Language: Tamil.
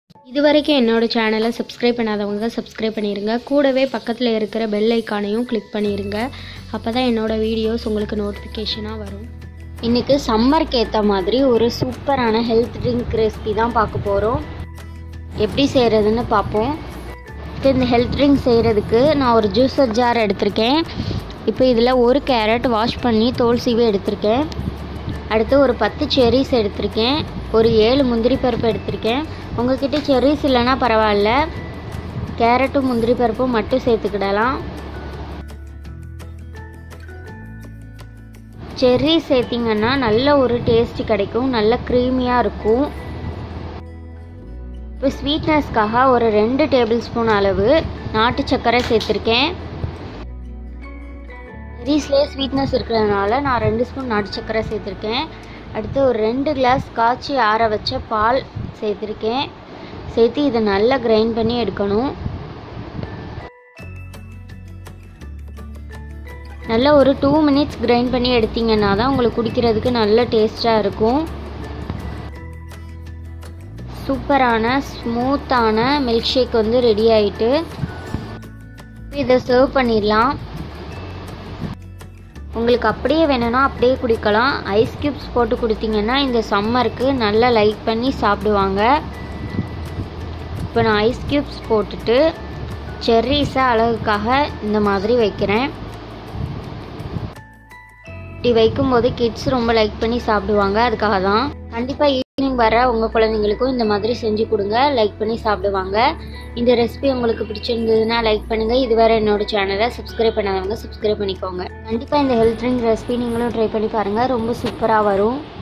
இது வரைக்கும் என்னோட சேனலை சப்ஸ்கிரைப் பண்ணாதவங்க சப்ஸ்கிரைப் பண்ணிடுங்க கூடவே பக்கத்தில் இருக்கிற பெல் ஐக்கானையும் கிளிக் பண்ணிடுங்க அப்போ தான் என்னோடய வீடியோஸ் உங்களுக்கு நோட்டிஃபிகேஷனாக வரும் இன்றைக்கி சம்மருக்கு ஏற்ற மாதிரி ஒரு சூப்பரான ஹெல்த் ட்ரிங்க் ரெசிபி தான் பார்க்க போகிறோம் எப்படி செய்கிறதுன்னு பார்ப்போம் இப்போ இந்த ஹெல்த் ட்ரிங்க் செய்கிறதுக்கு நான் ஒரு ஜூஸர் ஜார் எடுத்திருக்கேன் இப்போ இதில் ஒரு கேரட் வாஷ் பண்ணி தோல் சீவி எடுத்திருக்கேன் அடுத்து ஒரு பத்து செர்ரிஸ் எடுத்திருக்கேன் ஒரு ஏழு முந்திரி பருப்பு எடுத்திருக்கேன் உங்ககிட்ட செர்ரிஸ் இல்லைன்னா பரவாயில்ல கேரட்டும் முந்திரி பருப்பும் மட்டும் சேர்த்துக்கிடலாம் செர்ரி சேர்த்திங்கன்னா நல்ல ஒரு டேஸ்ட் கிடைக்கும் நல்ல க்ரீமியாக இருக்கும் இப்போ ஸ்வீட்னஸ்க்காக ஒரு ரெண்டு டேபிள் ஸ்பூன் அளவு நாட்டு சர்க்கரை சேர்த்துருக்கேன் செர்ரிஸ்லேயே ஸ்வீட்னஸ் இருக்கிறதுனால நான் ரெண்டு ஸ்பூன் நாட்டு சர்க்கரை சேர்த்துருக்கேன் அடுத்து ஒரு ரெண்டு கிளாஸ் காய்ச்சி ஆற வச்ச பால் சேர்த்துருக்கேன் சேர்த்து இதை நல்லா கிரைண்ட் பண்ணி எடுக்கணும் நல்லா ஒரு டூ மினிட்ஸ் கிரைண்ட் பண்ணி எடுத்தீங்கன்னா தான் உங்களுக்கு குடிக்கிறதுக்கு நல்ல டேஸ்ட்டாக இருக்கும் சூப்பரான ஸ்மூத்தான மில்க் ஷேக் வந்து ரெடி ஆயிட்டு இதை சர்வ் பண்ணிடலாம் உங்களுக்கு அப்படியே வேணும்னா அப்படியே குடிக்கலாம் ஐஸ் க்யூப்ஸ் போட்டு கொடுத்தீங்கன்னா இந்த சம்மருக்கு நல்லா லைக் பண்ணி சாப்பிடுவாங்க இப்போ நான் ஐஸ் க்யூப்ஸ் போட்டுட்டு செர்ரிஸை அழகுக்காக இந்த மாதிரி வைக்கிறேன் இப்படி வைக்கும்போது கிட்ஸ் ரொம்ப லைக் பண்ணி சாப்பிடுவாங்க அதுக்காக தான் கண்டிப்பாக ஈவினிங் வர உங்கள் குழந்தைங்களுக்கும் இந்த மாதிரி செஞ்சு கொடுங்க லைக் பண்ணி சாப்பிடுவாங்க இந்த ரெசிபி உங்களுக்கு பிடிச்சிருந்ததுன்னா லைக் பண்ணுங்கள் இதுவரை என்னோட சேனலை சப்ஸ்கிரைப் பண்ணாதவங்க சப்ஸ்கிரைப் பண்ணிக்கோங்க கண்டிப்பாக இந்த ஹெல்த் ட்ரிங்க் ரெசிபி நீங்களும் ட்ரை பண்ணி பாருங்கள் ரொம்ப சூப்பராக வரும்